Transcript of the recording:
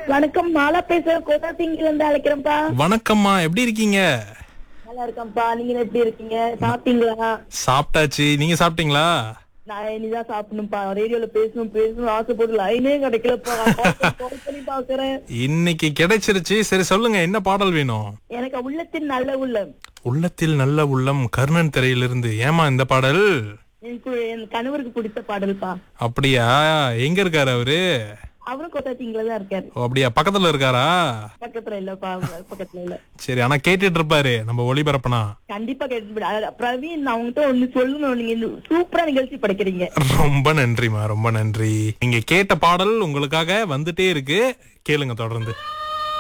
வணக்கம் மாலா பேசுறேன் கோதாசிங்கில இருந்து அழைக்கிறேன்ப்பா வணக்கம்மா எப்படி இருக்கீங்க நல்லா இருக்கேன்ப்பா நீங்க எப்படி இருக்கீங்க சாப்பிட்டீங்களா சாப்பிட்டாச்சு நீங்க சாப்பிட்டீங்களா நான் இனிதான் சாப்பிடணும்ப்பா ரேடியோல பேசணும் பேசணும் ஆசைப்பட்டு லைனே கிடைக்கலப்பா கால் பண்ணி பாக்குறேன் இன்னைக்கு கிடைச்சிருச்சு சரி சொல்லுங்க என்ன பாடல் வேணும் எனக்கு உள்ளத்தின் நல்ல உள்ளம் உள்ளத்தில் நல்ல உள்ளம் கர்ணன் திரையிலிருந்து ஏமா இந்த பாடல் எனக்கு என் கணவருக்கு பிடித்த பாடல்ப்பா அப்படியா எங்க இருக்காரு அவரு அவரும் கோத்தாசிங்கில தான் இருக்காரு ஓ, அப்படியா பக்கத்துல இருக்காரா பக்கத்துல இல்லப்பா பக்கத்துல இல்ல சரி ஆனா கேட்டுட்டு இருப்பாரு நம்ம ஒளிபரப்புனா கண்டிப்பா கேட்டு பிரவீன் நான் உங்ககிட்ட ஒண்ணு சொல்லணும் நீங்க இந்த சூப்பரா நிகழ்ச்சி படைக்கிறீங்க ரொம்ப நன்றிமா ரொம்ப நன்றி நீங்க கேட்ட பாடல் உங்களுக்காக வந்துட்டே இருக்கு கேளுங்க தொடர்ந்து